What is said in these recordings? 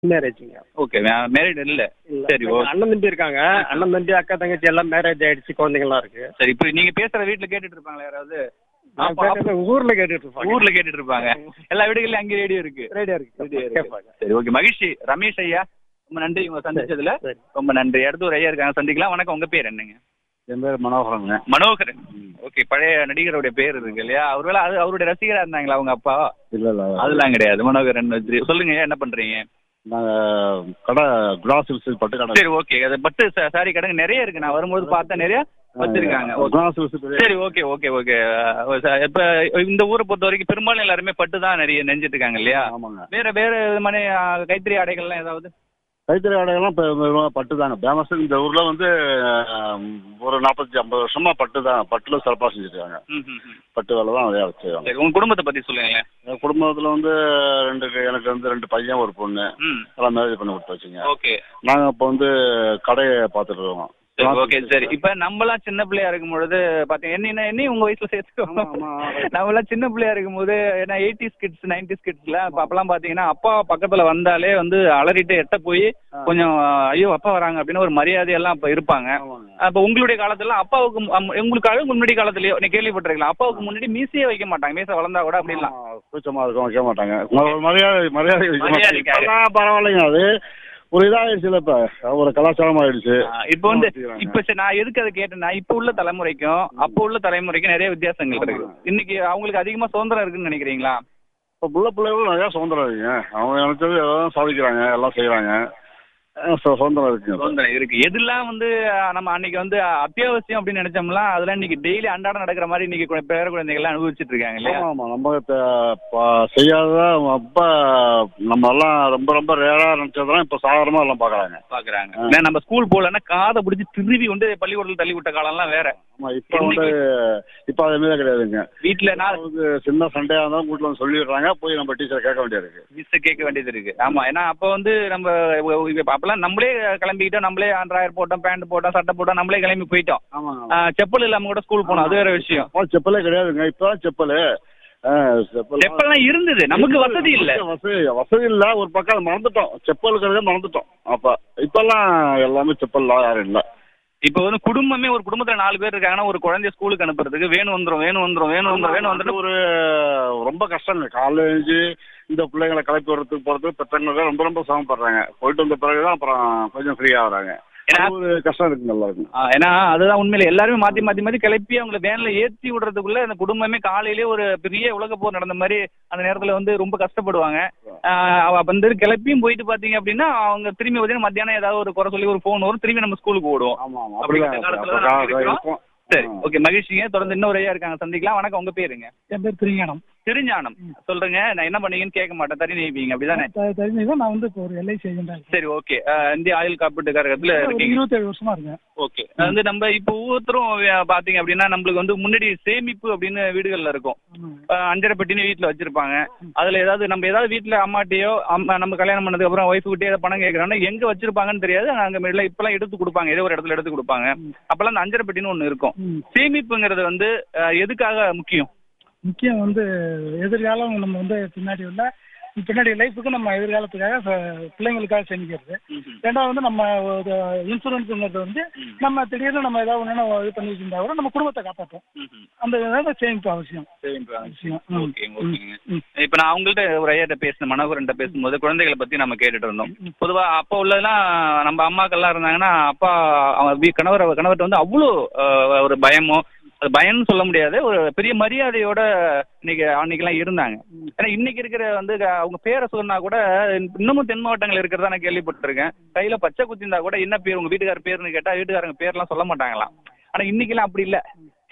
மேரேஜுங்க okay married இல்ல இல்ல. சரி ஓ அண்ணன் தம்பி இருக்காங்க அண்ணன் தம்பி அக்கா தங்கச்சி எல்லாம் மேரேஜ் ஆயிடுச்சு குழந்தைங்களாம் இருக்கு சரி இப்போ நீங்க பேசுற வீட்ல கேட்டுட்டு இருப்பாங்களா யாராவது நான் அப்பா- பேசுறது ஊர்ல கேட்டுட்டு இருப்பாங்க ஊர்ல கேட்டுட்டு இருப்பாங்க எல்லா வீடுகள்லயும் அங்கே ரேடியோ இருக்கு ரேடியோ இருக்கு ரேடியோ இருக்கு. கேட்பாங்க சரி ஓகே மகிழ்ச்சி ரமேஷ் ஐயா ரொம்ப நன்றி உங்க சந்திச்சதுல சரி. ரொம்ப நன்றி அடுத்து ஒரு ஐயா இருக்காங்க சந்திக்கலாம் வணக்கம் உங்க பேர் என்னங்க என் பேர் மனோகரங்க மனோகரன் ஓகே பழைய நடிகருடைய பேர் இருக்கு இல்லையா ஒருவேளை அது அவருடைய ரசிகரா இருந்தாங்களா அவங்க அப்பா இல்ல இல்ல அதெல்லாம் கிடையாது மனோகரன் வச்சு சொல்லுங்க ஐயா, என்ன பண்றீங்க நாங்க கடை குலாஸ் ஹில்ஸ் பட்டு கடை சரி ஓகே அது பட்டு சாரி கடைங்க நிறைய இருக்கு நான் வரும்போது பார்த்தேன் நிறைய வச்சிருக்காங்க ஓகே. குலாஸ் ஹில்ஸ் சரி ஓகே ஓகே ஓகே இப்ப இந்த ஊரை பொறுத்த வரைக்கும் பெரும்பாலும் எல்லாருமே பட்டு தான் நிறைய நெஞ்சிட்டு இருக்காங்க இல்லையா ஆமாங்க வேற வேற விதமான ஆ, கைத்தறி ஆடைகள்லாம் ஏதாவது கைத்தறி ஆடைகள்லாம் இப்போ பட்டு தாங்க ஃபேமஸ் இந்த ஊர்ல வந்து அஹ், ஒரு நாற்பத்தி ஐம்பது வருஷமா பட்டு தான் பட்டுல சிறப்பாக செஞ்சுருக்காங்க ம், ம், ம். பட்டு வேலை தான் நிறையா வச்சுருக்காங்க சரி உங்க குடும்பத்தை பத்தி சொல்லுங்களேன் என் குடும்பத்துல வந்து ரெண்டு எனக்கு வந்து ரெண்டு பையன் ஒரு பொண்ணு ம் எல்லாம் மேரேஜ் பண்ணி விட்டு வச்சுங்க ஓகே நாங்க இப்போ வந்து கடையை பார்த்துட்டு இருக்கோம் சரி ஓகே சரி இப்ப நம்மலாம் சின்ன பிள்ளையா இருக்கும் பொழுது பாத்தீங்க என்ன என்ன உங்க வயசுல சேர்த்துக்கோ ஆமா, ஆமா. நம்மலாம் சின்ன பிள்ளையா இருக்கும் போது ஏன்னா எயிட்டிஸ் கிட்ஸ் நைன்டிஸ் கிட்ஸ்ல அப்பெல்லாம் பாத்தீங்கன்னா அப்பா பக்கத்துல வந்தாலே வந்து அலறிட்டு எட்ட போய் கொஞ்சம் ஐயோ அப்பா வராங்க அப்படின்னு ஒரு மரியாதையெல்லாம் அப்ப இருப்பாங்க ஆமாங்க. அப்ப உங்களுடைய காலத்துல அப்பாவுக்கு மு- அம்- உங்களுக்காக முன்னாடி காலத்துலயோ நீ கேள்விப்பட்டிருக்கலாம் அப்பாவுக்கு முன்னாடி மீசையே வைக்க மாட்டாங்க மீசை வளர்ந்தா கூட அப்படிலாம் ஆமா, கூச்சமா இருக்கும் வைக்க மாட்டாங்க ஒரு மரியாதை மரியாதை வைக்க மாட்டாங்க மரியாதைக்காக. இப்பெல்லாம் பரவாயில்லைங்க அது ஒரு இதாகிடுச்சுல இப்ப ஒரு கலாச்சாரம் ஆயிடுச்சு ஆ, இப்ப வந்து வச்சுக்கிறாங்க. இப்ப சரி, நான் எதுக்கு அதை கேட்டேன்னா இப்ப உள்ள தலைமுறைக்கும் அப்ப உள்ள தலைமுறைக்கும் நிறைய வித்தியாசங்கள் இருக்கு இன்னைக்கு அவங்களுக்கு அதிகமா சுதந்திரம் இருக்குன்னு நினைக்கிறீங்களா இப்போ புள்ள பிள்ளைகளும் நிறையா சுதந்திரம் இருக்குங்க அவங்க நினைச்சது எல்லாம் சாதிக்கிறாங்க எல்லாம் செய்யறாங்க அஹ் சு- சுதந்திரம் இருக்குங்க சுதந்திரம் இருக்கு எதெல்லாம் வந்து ஆ, நம்ம அன்னைக்கு வந்து அத்தியாவசியம் அப்படின்னு நினைச்சோம்னா அதெல்லாம் இன்னைக்கு டெய்லி அன்றாடம் நடக்கிற மாதிரி இன்னைக்கு கு- பேர குழந்தைகள் எல்லாம் அனுபவிச்சுட்டு இருக்காங்க இல்லையா ஆமா ஆமா நம்ம இப்ப ப- செய்யாததா அப்ப நம்ம எல்லாம் ரொம்ப ரொம்ப ரேரா நினைச்சதெல்லாம் இப்ப சாதாரணமா எல்லாம் பாக்குறாங்க பாக்குறாங்க ஏன்னா நம்ம ஸ்கூல் போலன்னா காதை பிடிச்சி திருவி கொண்டு பள்ளிக்கூடத்துல தள்ளி விட்ட காலம்லாம் வேற ஆமா இப்ப வந்து இப்ப அது மாதிரி கிடையாதுங்க வீட்டுல நான் அதாவது சின்ன சண்டையா இருந்தாலும் வீட்டுல வந்து சொல்லிடுறாங்க போய் நம்ம டீச்சர் கேட்க வேண்டியது இருக்கு மிஸ் கேட்க வேண்டியது இருக்கு ஆமா ஏன்னா அப்ப வந்து நம்ம இப்ப அப்பெல்லாம் நம்மளே கிளம்பிக்கிட்டோம் நம்மளே ஆண்ட்ராயர் போட்டோம் பேண்ட் போட்டோம் சட்டை போட்டோம் நம்மளே கிளம்பி போயிட்டோம் ஆமாங்க ஆ, செப்பல் இல்லாம கூட ஸ்கூல் போனோம் அது வேற விஷயம் அப்போ செப்பலே கிடையாதுங்க இப்பதான் செப்பலு அஹ் செப்பல் செப்பல்லாம் இருந்தது நமக்கு வசதி இல்ல வசதி வசதி இல்ல ஒரு பக்கம் அதை மறந்துட்டோம் செப்பல் இருக்கிறதே மறந்துட்டோம் அப்ப இப்பெல்லாம் எல்லாமே செப்பல் யாரும் இல்ல இப்ப வந்து குடும்பமே ஒரு குடும்பத்துல நாலு பேர் இருக்காங்கன்னா ஒரு குழந்தைய ஸ்கூலுக்கு அனுப்புறதுக்கு வேணும் வந்துரும் வேணும் வந்துரும் வேணும் வந்துரும் வேணும் வந்துரும் ஒரு ரொம்ப கஷ்டங்க காலைல எழுந்து இந்த பிள்ளைங்களை கிளப்பி விடுறதுக்கு போறதுக்கு பெற்றவங்க ரொம்ப ரொம்ப சிரமப்படுறாங்க போயிட்டு வந்த பிறகுதான் அப்புறம் கொஞ்சம் ஃப்ரீயா வராங்க ஏன்னா- அது ஒரு கஷ்டம் இருக்குங்க எல்லாருக்கும் ஆ, ஏன்னா அதுதான் உண்மையில எல்லாருமே மாத்தி மாத்தி மாத்தி கிளப்பி அவங்கள வேன்ல ஏத்தி விடுறதுக்குள்ள அந்த குடும்பமே காலையிலேயே ஒரு பெரிய உலக போர் நடந்த மாதிரி அந்த நேரத்துல வந்து ரொம்ப கஷ்டப்படுவாங்க ஆ, அவ வந்து கிளப்பியும் போயிட்டு பாத்தீங்க அப்படின்னா அவங்க திரும்பி பார்த்தீங்கன்னா மத்தியானம் ஏதாவது ஒரு குறை சொல்லி ஒரு ஃபோன் வரும் திரும்பி நம்ம ஸ்கூலுக்கு ஓடுவோம் ஆமா ஆமா அப்படிங்கிற அப்படிதான் காலத்துல அப்ப தான் கா- இருக்கிறோம். இருக்கும். சரி ஆ. ஓகே மகிழ்ச்சிங்க தொடர்ந்து இன்னொரு ஐயா இருக்காங்க சந்திக்கலாம் வணக்கம் உங்க பேருங்க என் பேர் திருஞானம் திருஞானம் சொல்றேங்க நான் என்ன பண்ணீங்கன்னு கேட்க மாட்டேன் தறி நெய்வீங்க அப்படிதானே த- தெரிஞ்சது நான் வந்து இப்போ ஒரு எல்ஐசி ஏஜென்டா இருக்கேன் சரி ஓகே இந்திய ஆயுள் காப்பீட்டு கழகத்துல ஒரு இருக்கீங்க இருபத்தேழு வருஷமா இருக்கேன் ஓகே வந்து நம்ம இப்போ ஒவ்வொருத்தரும் வே- பாத்தீங்க அப்படின்னா நம்மளுக்கு வந்து முன்னாடி சேமிப்பு அப்படின்னு வீடுகள்ல இருக்கும் ஆமாங்க. அஹ் அஞ்சரை பெட்டின்னு வீட்டுல வச்சிருப்பாங்க அதுல ஏதாவது நம்ம ஏதாவது வீட்டுல அம்மாட்டையோ அம்மா நம்ம கல்யாணம் பண்ணதுக்கு அப்புறம் ஒய்ஃப் கிட்டே ஏதாவது பணம் கேட்கறோம்னா எங்க வச்சிருப்பாங்கன்னு தெரியாது அங்க மிடில் இப்பெல்லாம் எடுத்து கொடுப்பாங்க ஏதோ ஒரு இடத்துல எடுத்து கொடுப்பாங்க அப்பெல்லாம் அந்த அஞ்சரை பெட்டின்னு ஒண்ணு இருக்கும் ம். சேமிப்புங்கிறது வந்து அஹ், எதுக்காக முக்கியம் முக்கியம் வந்து எதிர்காலம் நம்ம வந்து பின்னாடி உள்ள பின்னாடி லைஃபுக்கு நம்ம எதிர்காலத்துக்காக ச- பிள்ளைங்களுக்காக சேமிக்கிறது ரெண்டாவது வந்து நம்ம ஒரு இன்சூரன்ஸுங்கிறது வந்து நம்ம திடீர்னு நம்ம ஏதாவது ஒன்று இது பண்ணி வச்சிருந்தா கூட நம்ம குடும்பத்தை காப்பாற்றும் அந்த இதாக சேமிப்பு அவசியம் அவசியம் ம். ஓகே ஓகேங்க ம். இப்ப நான் அவங்கள்ட்ட ஒரு ஐயாட்ட பேசினேன் மனோகரன்ட்ட பேசும்போது குழந்தைகளை பத்தி நம்ம கேட்டுட்டு இருந்தோம் பொதுவா அப்ப உள்ளதெல்லாம் நம்ம அம்மாக்கள்லாம் இருந்தாங்கன்னா அப்பா அவங்க வீ- கணவர் கணவர்கிட்ட வந்து அவ்வளோ அஹ், ஒரு பயமோ அது பயம்னு சொல்ல முடியாது ஒரு பெரிய மரியாதையோட இன்னைக்கு அன்னைக்கெல்லாம் இருந்தாங்க ஏன்னா இன்னைக்கு இருக்கிற வந்து க- அவங்க பேரை சொன்னா கூட இன்னமும் தென் மாவட்டங்கள் இருக்கிறதா நான் கேள்விப்பட்டிருக்கேன் கையில பச்சை குத்திருந்தா கூட என்ன பேர் உங்க வீட்டுக்கார பேருன்னு கேட்டா வீட்டுக்காரங்க பேர்லாம் சொல்ல மாட்டாங்களாம் ஆனா இன்னைக்கெல்லாம் அப்படி இல்ல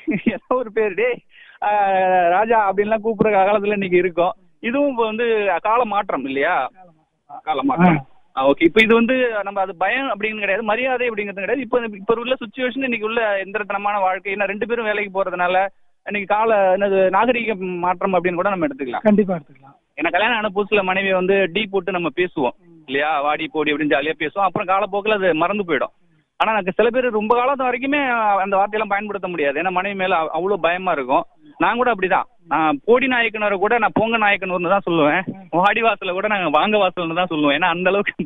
ஏதோ ஒரு பேர் டேய் ஆஹ், ராஜா அப்படின்லாம் கூப்பிடுற காலத்துல இன்னைக்கு இருக்கும் இதுவும் இப்ப வந்து கால மாற்றம் இல்லையா கால மாற்றம் ஓகே இப்போ இது வந்து நம்ம அது பயம் அப்படின்னு கிடையாது மரியாதை அப்படிங்கிறது கிடையாது இப்போ இப்போ உள்ள சுச்சுவேஷன் இன்னைக்கு உள்ள எந்திரத்தனமான வாழ்க்கை ஏன்னா ரெண்டு பேரும் வேலைக்கு போறதுனால இன்னைக்கு கால என்னது நாகரிக மாற்றம் அப்படின்னு கூட நம்ம எடுத்துக்கலாம் கண்டிப்பா எடுத்துக்கலாம் ஏன்னா கல்யாணம் ஆன புதுசுல மனைவி வந்து டீ போட்டு நம்ம பேசுவோம் இல்லையா வாடி போடி அப்படின்னு ஜாலியா பேசுவோம் அப்புறம் காலப்போக்கில் அது மறந்து போயிடும் ஆனா எனக்கு சில பேர் ரொம்ப காலத்து வரைக்குமே அந்த வார்த்தையெல்லாம் பயன்படுத்த முடியாது ஏன்னா மனைவி மேல அவ்- அவ்வளவு பயமா இருக்கும் நான் கூட அப்படிதான் நான் போடி நாயக்கனரை கூட நான் பொங்க நாயக்கனூர்னு தான் சொல்லுவேன் வாடி வாசல கூட நாங்க வாங்க வாசல்னு தான் சொல்லுவேன் ஏன்னா அந்த அளவுக்கு